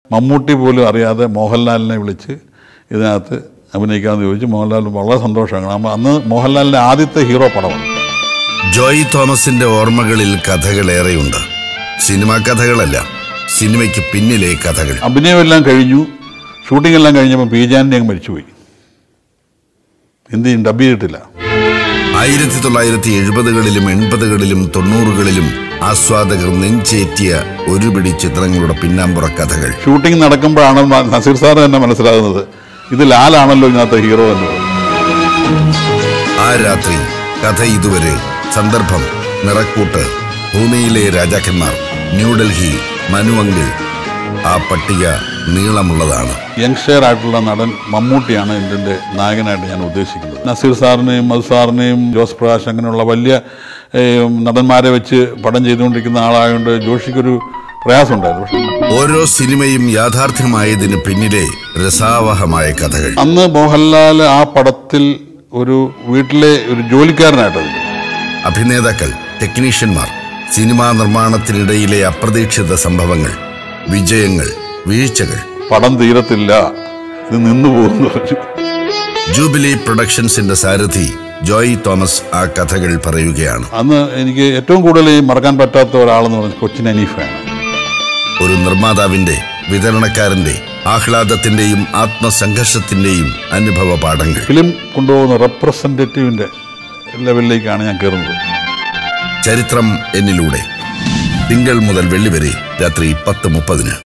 മമ്മൂട്ടി പോലും അറിയാതെ മോഹൻലാലിനെ വിളിച്ച് ഇതിനകത്ത് അഭിനയിക്കാമെന്ന് ചോദിച്ചു മോഹൻലാൽ വളരെ സന്തോഷമാണ് കാരണം അന്ന് മോഹൻലാലിൻ്റെ ആദ്യത്തെ ഹീറോ പടമാണ് ജോയ് തോമസിന്റെ ഓർമ്മകളിൽ കഥകളേറെയുണ്ട് സിനിമാ കഥകളല്ല സിനിമയ്ക്ക് പിന്നിലെ കഥകൾ അഭിനയമെല്ലാം കഴിഞ്ഞു ഷൂട്ടിംഗ് എല്ലാം കഴിഞ്ഞപ്പോൾ പി ജാൻ്റെ അങ്ങ് മരിച്ചുപോയി എന്ത് ചെയ്യും ഡബ് ചെയ്തിട്ടില്ല ആയിരത്തി തൊള്ളായിരത്തി എഴുപതുകളിലും എൺപതുകളിലും തൊണ്ണൂറുകളിലും ആസ്വാദകർ നെഞ്ചേറ്റിയ ഒരുപിടി ചിത്രങ്ങളുടെ പിന്നാമ്പുറ കഥകൾ ഷൂട്ടിംഗ് നടക്കുമ്പോഴാണ് ന- നസീർ സാർ തന്നെ മനസ്സിലാകുന്നത് ഇത് ലാലാണല്ലോ ഇതിനകത്ത് ഹീറോ എന്ന് ആ രാത്രി കഥ ഇതുവരെ സന്ദർഭം നിറക്കൂട്ട് ഭൂമിയിലെ രാജാക്കന്മാർ ന്യൂഡൽഹി മനുവങ്കിൾ ആ പട്ടിക നീളമുള്ളതാണ് യങ്സ്റ്റർ ആയിട്ടുള്ള നടൻ മമ്മൂട്ടിയാണ് ഇതിൻ്റെ നായകനായിട്ട് ഞാൻ ഉദ്ദേശിക്കുന്നത് നസീർ സാറിനെയും മധു സാറിനെയും ജോസ് പ്രകാശ് അങ്ങനെയുള്ള വലിയ ഏഹ്, നടന്മാരെ വെച്ച് പടം ചെയ്തുകൊണ്ടിരിക്കുന്ന ആളായതുകൊണ്ട് ജോഷിക്കൊരു പ്രയാസമുണ്ടായിരുന്നു പക്ഷെ ഓരോ സിനിമയും യാഥാർത്ഥ്യമായതിന് പിന്നിലെ രസാവഹമായ കഥകൾ അന്ന് മോഹൻലാൽ ആ പടത്തിൽ ഒരു വീട്ടിലെ ഒരു ജോലിക്കാരനായിട്ട് അതിൽ അഭിനേതാക്കൾ ടെക്നീഷ്യന്മാർ സിനിമാ നിർമ്മാണത്തിനിടയിലെ അപ്രതീക്ഷിത സംഭവങ്ങൾ വിജയങ്ങൾ വീഴ്ചകൾ പടം തീരത്തില്ല ഇത് നിന്നു പോകുന്നു പറഞ്ഞു ജൂബിലി പ്രൊഡക്ഷൻസിന്റെ സാരഥി ജോയ് തോമസ് ആ കഥകൾ പറയുകയാണ് അന്ന് എനിക്ക് ഏറ്റവും കൂടുതൽ ഈ മറക്കാൻ പറ്റാത്ത ഒരാളെന്ന് പറഞ്ഞാൽ കൊച്ചിൻ അനീഫയാണ് ഒരു നിർമ്മാതാവിന്റെ വിതരണക്കാരന്റെ ആഹ്ലാദത്തിന്റെയും ആത്മസംഘർഷത്തിന്റെയും അനുഭവ പാഠങ്ങൾ ഫിലിം കൊണ്ടുപോകുന്ന റെപ്രസെൻറ്റേറ്റീവിൻ്റെ ലെവലിലേക്കാണ് ഞാൻ കയറുന്നത് ചരിത്രം എന്നിലൂടെ തിങ്കൾ മുതൽ വെള്ളി വരെ രാത്രി പത്ത് മുപ്പതിന്